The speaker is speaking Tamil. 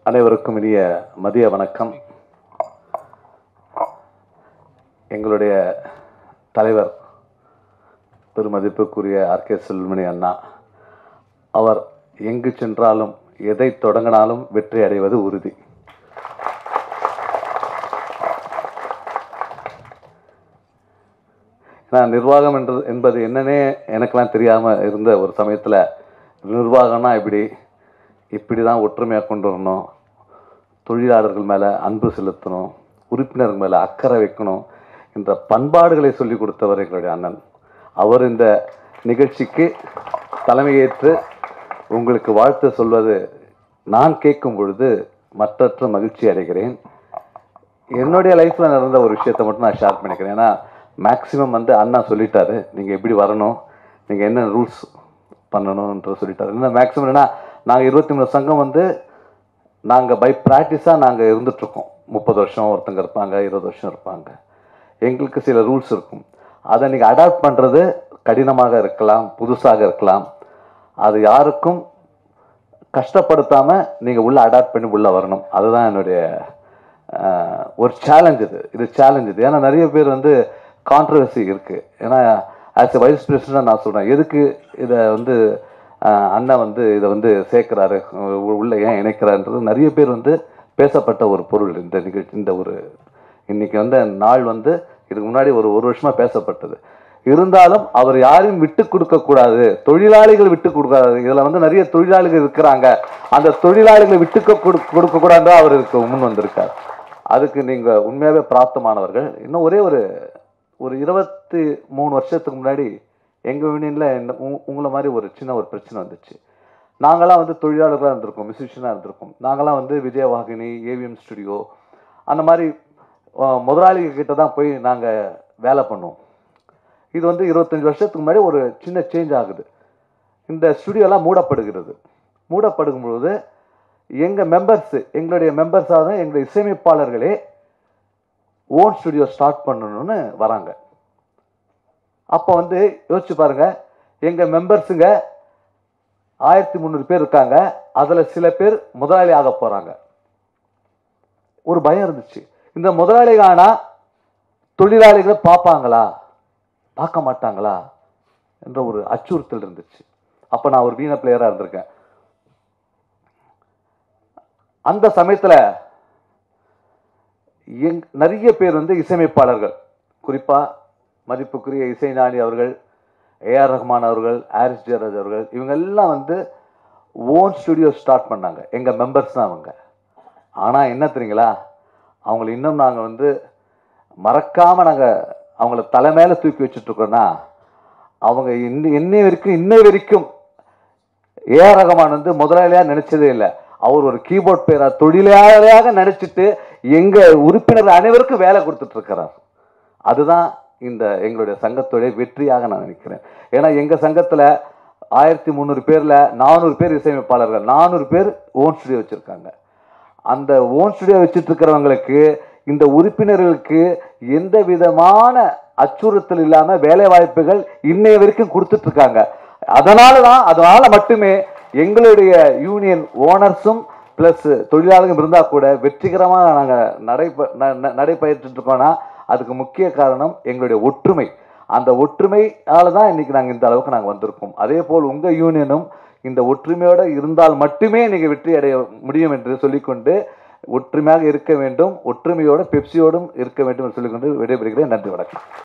அனைவருக்கும் இனிய மதிய வணக்கம் எங்களுடைய தலைவர் பெருமதிப்புக்குரிய ஆர் கே செல்வமணி அண்ணா அவர் எங்கு சென்றாலும் எதை தொடங்கினாலும் வெற்றி அடைவது உறுதி நான் நிர்வாகம் என்று என்பது என்னன்னே எனக்கெல்லாம் தெரியாமல் இருந்த ஒரு சமயத்தில் நிர்வாகம்னா இப்படி இப்படி தான் ஒற்றுமையாக கொண்டு வரணும் தொழிலாளர்கள் மேலே அன்பு செலுத்தணும் உறுப்பினர்கள் மேலே அக்கறை வைக்கணும் என்ற பண்பாடுகளை சொல்லிக் கொடுத்தவர் எங்களுடைய அண்ணன் அவர் இந்த நிகழ்ச்சிக்கு தலைமையேற்று உங்களுக்கு வாழ்த்து சொல்வது நான் கேட்கும் பொழுது மற்றற்ற மகிழ்ச்சி அடைகிறேன் என்னுடைய லைஃப்பில் நடந்த ஒரு விஷயத்தை மட்டும் நான் ஷேர் பண்ணிக்கிறேன் ஏன்னா மேக்ஸிமம் வந்து அண்ணா சொல்லிட்டாரு நீங்கள் எப்படி வரணும் நீங்கள் என்ன ரூல்ஸ் பண்ணணுன்ற சொல்லிட்டாரு என்ன மேக்ஸிமம் என்ன நாங்கள் இருபத்தி மூணு சங்கம் வந்து நாங்கள் பை ப்ராக்டிஸாக நாங்கள் இருந்துகிட்ருக்கோம் முப்பது வருஷம் ஒருத்தங்க இருப்பாங்க இருபது வருஷம் இருப்பாங்க எங்களுக்கு சில ரூல்ஸ் இருக்கும் அதை நீங்கள் அடாப்ட் பண்ணுறது கடினமாக இருக்கலாம் புதுசாக இருக்கலாம் அது யாருக்கும் கஷ்டப்படுத்தாமல் நீங்கள் உள்ளே அடாப்ட் பண்ணி உள்ளே வரணும் அதுதான் என்னுடைய ஆஹ், ஒரு சேலஞ்ச் இது இது சேலஞ்ச் இது ஏன்னா நிறைய பேர் வந்து கான்ட்ரவர்சி இருக்குது ஏன்னா ஆஸ் எ வைஸ் பிரசிடென்ட் நான் சொல்கிறேன் எதுக்கு இதை வந்து ஆஹ், அண்ணன் வந்து இதை வந்து சேர்க்குறாரு உள்ளே ஏன் இணைக்கிறாருன்றது நிறைய பேர் வந்து பேசப்பட்ட ஒரு பொருள் இந்த நிகழ்ச்சி இந்த ஒரு இன்னைக்கு வந்து நாள் வந்து இதுக்கு முன்னாடி ஒரு ஒரு வருஷமா பேசப்பட்டது இருந்தாலும் அவர் யாரையும் விட்டு கொடுக்க கூடாது தொழிலாளிகள் விட்டு கொடுக்காது இதுல வந்து நிறைய தொழிலாளிகள் இருக்கிறாங்க அந்த தொழிலாளிகளை விட்டு கொடுக்க கூடாது அவர் இதுக்கு முன் வந்திருக்கார் அதுக்கு நீங்க உண்மையாவே பிராப்தமானவர்கள் இன்னும் ஒரே ஒரு ஒரு இருபத்தி மூணு வருஷத்துக்கு முன்னாடி எங்க யூனியன்ல என்ன- உ- உங்களை மாதிரி ஒரு சின்ன ஒரு பிரச்சனை வந்துச்சு நாங்களாம் வந்து தொழிலாளர்களாக இருந்திருக்கோம் மியூசிஷியனாக இருந்திருக்கோம் நாங்களாம் வந்து விஜயவாகினி ஏவிஎம் ஸ்டுடியோ அந்த மாதிரி அஹ், முதலாளிங்க கிட்ட தான் போய் நாங்கள் வேலை பண்ணுவோம் இது வந்து இருபத்தஞ்சி வருஷத்துக்கு முன்னாடி ஒரு சின்ன சேஞ்ச் ஆகுது இந்த ஸ்டுடியோலாம் மூடப்படுகிறது மூடப்படும் பொழுது எங்கள் மெம்பர்ஸ் எங்களுடைய மெம்பர்ஸாக எங்களுடைய இசையமைப்பாளர்களே ஓன் ஸ்டுடியோ ஸ்டார்ட் பண்ணணும்னு வராங்க அப்போ வந்து யோசிச்சு பாருங்க எங்கள் மெம்பர்ஸுங்க ஆயிரத்தி முந்நூறு பேர் இருக்காங்க அதில் சில பேர் முதலாளி ஆக போகிறாங்க ஒரு பயம் இருந்துச்சு இந்த முதலாளி ஆனா தொழிலாளிகளை பார்ப்பாங்களா பார்க்க மாட்டாங்களா என்ற ஒரு அச்சுறுத்தல் இருந்துச்சு அப்போ நான் ஒரு வீண பிளேயராக இருந்திருக்கேன் அந்த சமயத்தில் எங் நிறைய பேர் வந்து இசையமைப்பாளர்கள் குறிப்பாக மதிப்புக்குரிய இசைஞானி அவர்கள் ஏஆர் ரஹ்மான் அவர்கள் ஹாரிஸ் ஜெயராஜ் அவர்கள் இவங்க எல்லாம் வந்து ஓன் ஸ்டுடியோ ஸ்டார்ட் பண்ணாங்க எங்கள் மெம்பர்ஸ் தான் அவங்க ஆனால் என்ன தெரியுங்களா அவங்கள இன்னும் நாங்கள் வந்து மறக்காமல் நாங்கள் அவங்கள தலை மேலே தூக்கி வச்சுட்ருக்கோன்னா அவங்க இன்னி இன்னை வரைக்கும் இன்னை வரைக்கும் ஏஆர் ரஹ்மான் வந்து முதலாளியாக நினைச்சதே இல்லை அவர் ஒரு கீபோர்ட் பேரா தொழிலாளியாக நினைச்சிட்டு எங்க உறுப்பினர் அனைவருக்கும் வேலை கொடுத்துட்டு இருக்கிறார் அதுதான் இந்த எங்களுடைய சங்கத்துடைய வெற்றியாக நான் நினைக்கிறேன் ஏன்னா எங்க சங்கத்துல ஆயிரத்தி முந்நூறு பேர்ல நானூறு பேர் இசையமைப்பாளர்கள் நானூறு பேர் ஓன் ஸ்டுடியோ வச்சிருக்காங்க அந்த ஓன் ஸ்டுடியோ வச்சுட்டு இருக்கிறவங்களுக்கு இந்த உறுப்பினர்களுக்கு எந்த விதமான அச்சுறுத்தல் இல்லாம வேலை வாய்ப்புகள் இன்னைய வரைக்கும் கொடுத்துட்டு இருக்காங்க அதனால தான் அதனால மட்டுமே எங்களுடைய யூனியன் ஓனர்ஸும் ப்ளஸ் தொழிலாளர்கள் இருந்தால் கூட வெற்றிகரமாக நாங்கள் நடைப ந- ந- நடைபயிற்றுட்டு இருக்கோம்னா அதுக்கு முக்கிய காரணம் எங்களுடைய ஒற்றுமை அந்த ஒற்றுமையால தான் இன்னைக்கு நாங்கள் இந்த அளவுக்கு நாங்கள் வந்திருக்கோம் அதே போல் உங்கள் யூனியனும் இந்த ஒற்றுமையோடு இருந்தால் மட்டுமே நீங்கள் வெற்றி அடைய முடியும் என்று சொல்லிக்கொண்டு ஒற்றுமையாக இருக்க வேண்டும் ஒற்றுமையோடு பெப்சியோடும் இருக்க வேண்டும் என்று சொல்லிக்கொண்டு விடைபெறுகிறேன் நன்றி வணக்கம்